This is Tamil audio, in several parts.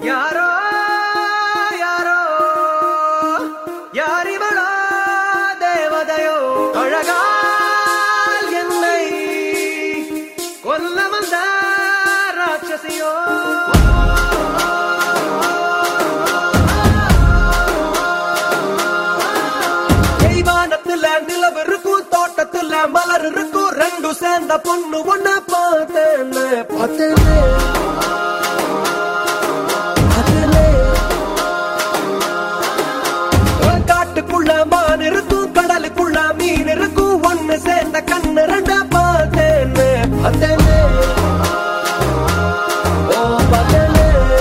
யாரோ யாரோ யாரிவளோ தேவதையோ அழகால் என்னை கொல்ல வந்த ராட்சசியோ தெய்வானத்துல நிலவு இருக்கும் தோட்டத்துல மலர் இருக்கும் ரெண்டும் சேர்ந்த பொண்ணு ஒண்ணு பார்த்தேன் பார்த்தேன் காட்டுக்குள்ள மான் இருக்கும் கடலுக்குள்ள மீன் இருக்கும் ஒண்ணு சேர்ந்த கண்ணு ரெண்ட பார்த்தேன்னு பார்த்தேன்னு ஓ பார்த்தேன்னு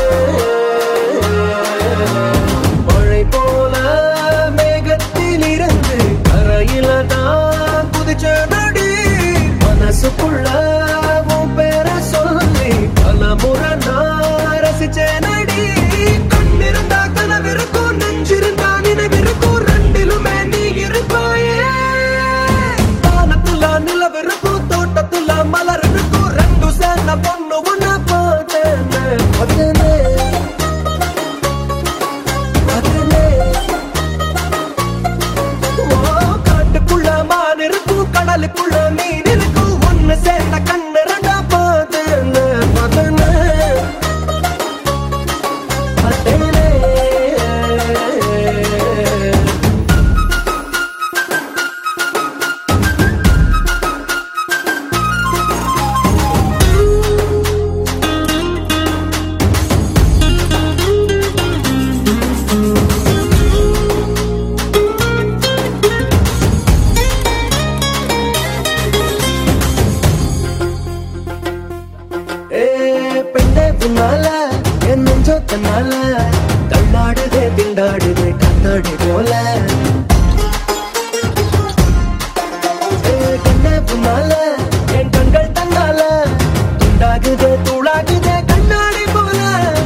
மழை போல மேகத்தில் இருந்து கரையில தான் குதிச்ச நடி மனசுக்குள்ள உன் பேரை சொல்லி பல முறை நான் ரசிச்ச நடி கண்ணிருந்தா கனவிருக்கும் நெஞ்சிருந்தா நினைவிருக்கும் ரெண்டிலுமே நீ இருப்பாயே வானத்துல நிலவிருக்கும் தோட்டத்துல மலர் இருக்கும் ரெண்டும் சேர்ந்த பொண்ணு ஒண்ணு பார்த்தேன் பார்த்தேனே பார்த்தேனே ஓ, காட்டுக்குள்ள மான் இருக்கும் கடலுக்குள்ள மீன் இருக்கும் ஒண்ணு சேர்ந்த கண்ணு ரெண்டா பார்த்தேன் பார்த்தேனே பார்த்தேனே ஏ பெண்ணே புன்னால என் நெஞ்சோ தன்னால தள்ளாடுதே திண்டாடுதே கத்தாடி போல ஏ கண்ணே புன்னால என் கண்கள் தன்னால துண்டாகுதே தூளாகுதே கண்ணாடி போல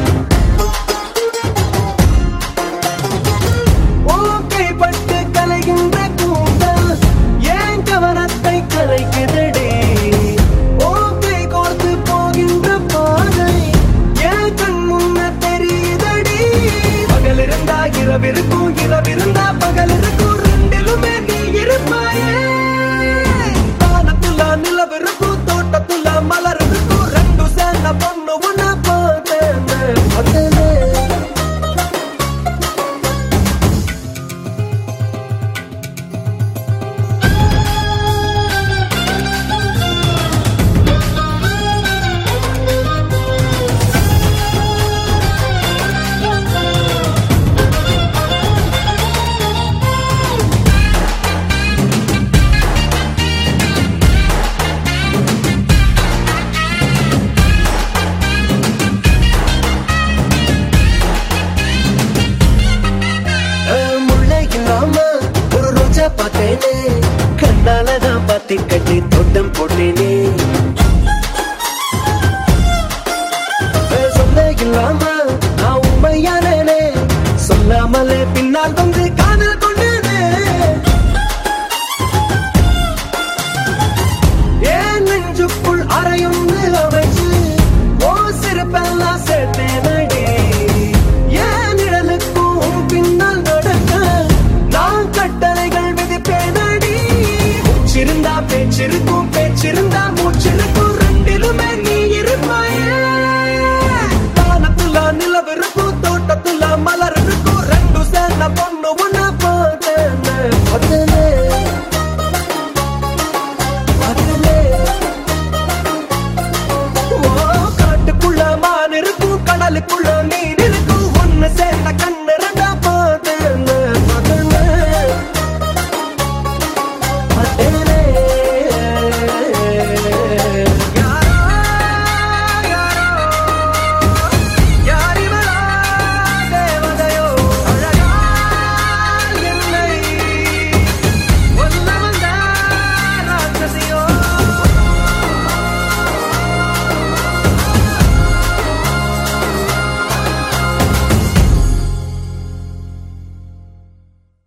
ஓகை பட்டு கலைகின்ற கூந்தல் ஏன் கவனத்தை கலைக்குதடி ஓகை கோர்த்து போகின்ற பாதை ஏன் கண் முன்ன தெரியுதடி பகல் இருந்தா இரவிருக்கும் இரவிருந்தா பகல் இருக்கும் ரெண்டிலுமே நீ இருப்பாயே வானத்துல நிலவிருக்கும் தோட்டத்துல மலர் இருக்கும் ரெண்டும் சேர்ந்த பொண்ணு ஒண்ணு பார்த்தேன் பார்த்தேனே முல்லை இல்லாம ஒரு ரோஜா பார்த்தேனே கண்ணாலதான் பாத்தி கட்டி தோட்டம் போட்டேனே சொல்ல இல்லாம நான் உண்மையானே சொல்லாமலே பின்னால் வந்து